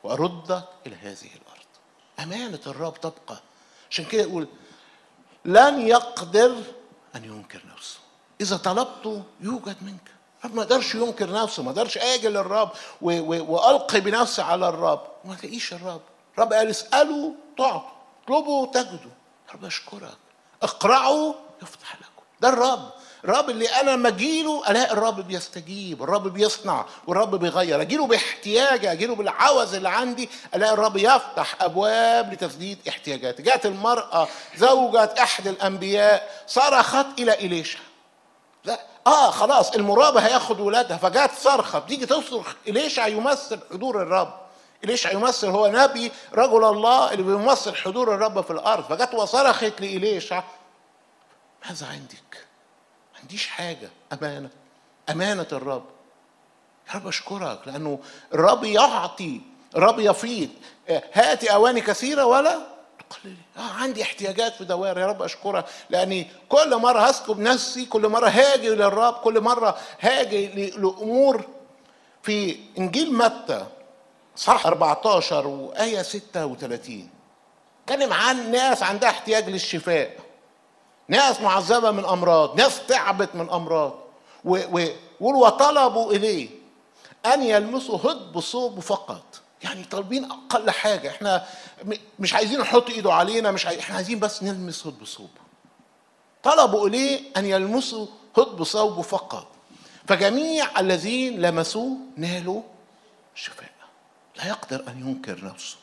وأردك إلى هذه الأرض أمانة الرب تبقى عشان كده يقول لن يقدر أن ينكر نفسه إذا طلبته يوجد منك الرب ما قدرش ينكر نفسه ما قدرش اجي للرب و- و- والقي بنفسي على الرب وما تلاقيش الرب الرب قال اسالوا تعطوا اطلبوا تجدوا الرب اشكرك اقرعوا يفتح لكم ده الرب الرب اللي انا لما اجيله الاقي الرب بيستجيب الرب بيصنع والرب بيغير اجيله باحتياجي اجيله بالعوز اللي عندي الاقي الرب يفتح ابواب لتسديد احتياجاتي جاءت المراه زوجة احد الانبياء صرخت الى اليشا لا اه خلاص المرابة هياخد ولادها فجات صرخة بتيجي تصرخ إليشع يمثل حضور الرب إليشع يمثل هو نبي رجل الله اللي بيمثل حضور الرب في الأرض فجات وصرخت لإليشع ماذا عندك؟ ما عنديش حاجة أمانة أمانة الرب يا رب أشكرك لأنه الرب يعطي الرب يفيض آه، هاتي أواني كثيرة ولا تقللي آه عندي احتياجات في دوائر يا رب أشكرك لأني كل مرة هسكب نفسي كل مرة هاجي للرب كل مرة هاجي ل- لأمور في إنجيل متى صح 14 وآية 36 كلم عن ناس عندها احتياج للشفاء ناس معذبة من أمراض ناس تعبت من أمراض و- و- ويقول وطلبوا إليه أن يلمسوا هد صوبه فقط يعني طالبين أقل حاجة احنا م- مش عايزين نحط إيده علينا مش عايز احنا عايزين بس نلمس هد بصوبه طلبوا إليه أن يلمسوا هد بصوبه فقط فجميع الذين لمسوه نالوا شفاء لا يقدر أن ينكر نفسه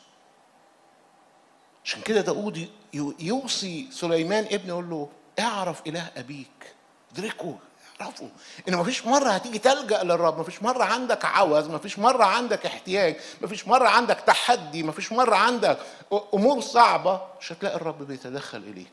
عشان كده داود ي- يوصي سليمان ابنه يقول له اعرف اله ابيك ادركه اعرفه ان مفيش مره هتيجي تلجا للرب مفيش مره عندك عوز مفيش مره عندك احتياج مفيش مره عندك تحدي مفيش مره عندك امور صعبه مش هتلاقي الرب بيتدخل اليك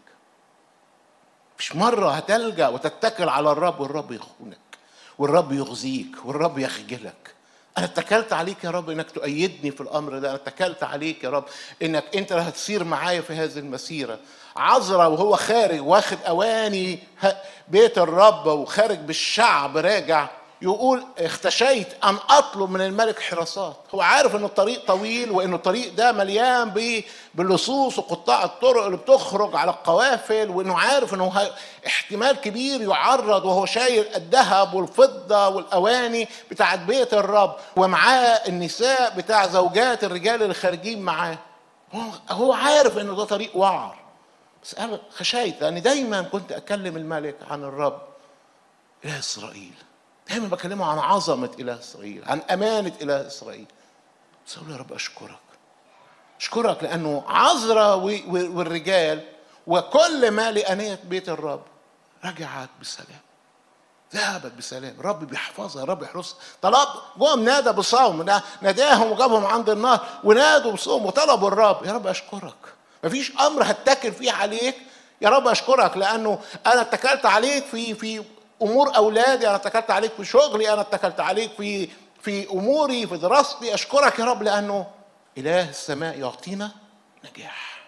مش مرة هتلجأ وتتكل على الرب والرب يخونك والرب يخزيك والرب يخجلك أنا اتكلت عليك يا رب إنك تؤيدني في الأمر ده أنا اتكلت عليك يا رب إنك أنت اللي هتسير معايا في هذه المسيرة عذرا وهو خارج واخد أواني ه- بيت الرب وخارج بالشعب راجع يقول اختشيت ان اطلب من الملك حراسات هو عارف ان الطريق طويل وان الطريق ده مليان ب- باللصوص وقطاع الطرق اللي بتخرج على القوافل وانه عارف انه ه- احتمال كبير يعرض وهو شايل الذهب والفضه والاواني بتاعت بيت الرب ومعاه النساء بتاع زوجات الرجال اللي خارجين معاه هو- هو عارف انه ده طريق وعر بس انا خشيت لاني دايما كنت اكلم الملك عن الرب إله إسرائيل دايما بكلمه عن عظمة إله إسرائيل عن أمانة إله إسرائيل بس أقول يا رب أشكرك أشكرك لأنه عذرا و- و- والرجال وكل ما لأنية بيت الرب رجعت بسلام ذهبت بسلام الرب بيحفظها الرب يحرسها طلب جم نادى بصوم نا- ناداهم وجابهم عند النار ونادوا بصوم وطلبوا الرب يا رب اشكرك مفيش امر هتكل فيه عليك يا رب اشكرك لانه انا اتكلت عليك في في امور اولادي انا اتكلت عليك في شغلي انا اتكلت عليك في في اموري في دراستي اشكرك يا رب لانه اله السماء يعطينا نجاح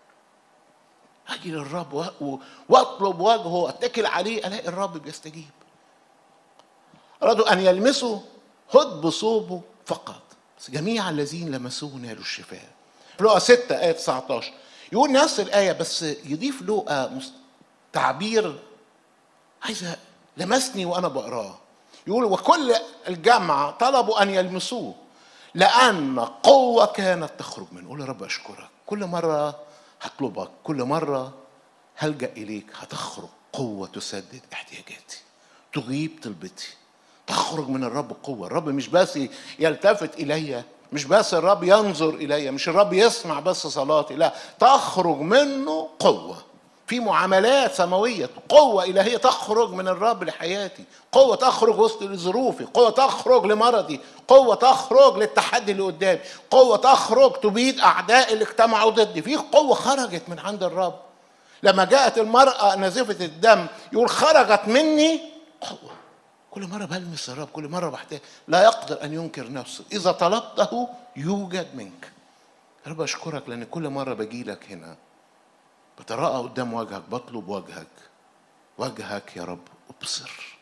اجي للرب و- و- واطلب وجهه اتكل عليه الاقي الرب بيستجيب أرادوا أن يلمسوا هد بصوبه فقط بس جميع الذين لمسوه نالوا الشفاء لقى 6 آية 19 يقول نفس الآية بس يضيف لقى مس- تعبير عايز لمسني وأنا بقراه يقول وكل الجمع طلبوا أن يلمسوه لأن قوة كانت تخرج منه قول يا رب أشكرك كل مرة هطلبك كل مرة هلجأ إليك هتخرج قوة تسدد احتياجاتي تجيب طلبتي تخرج من الرب قوة الرب مش بس يلتفت إلي مش بس الرب ينظر إلي مش الرب يسمع بس صلاتي لا تخرج منه قوة في معاملات سماوية قوة إلهية تخرج من الرب لحياتي قوة تخرج وسط ظروفي قوة تخرج لمرضي قوة تخرج للتحدي اللي قدامي قوة تخرج تبيد أعداء اللي اجتمعوا ضدي في قوة خرجت من عند الرب لما جاءت المرأة نازفة الدم يقول خرجت مني قوة كل مرة بلمس الرب كل مرة بحتاج لا يقدر أن ينكر نفسه إذا طلبته يوجد منك يا رب أشكرك لأن كل مرة باجي لك هنا بتراءى قدام وجهك بطلب وجهك وجهك يا رب ابصر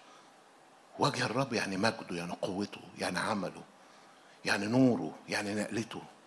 وجه الرب يعني مجده يعني قوته يعني عمله يعني نوره يعني نقلته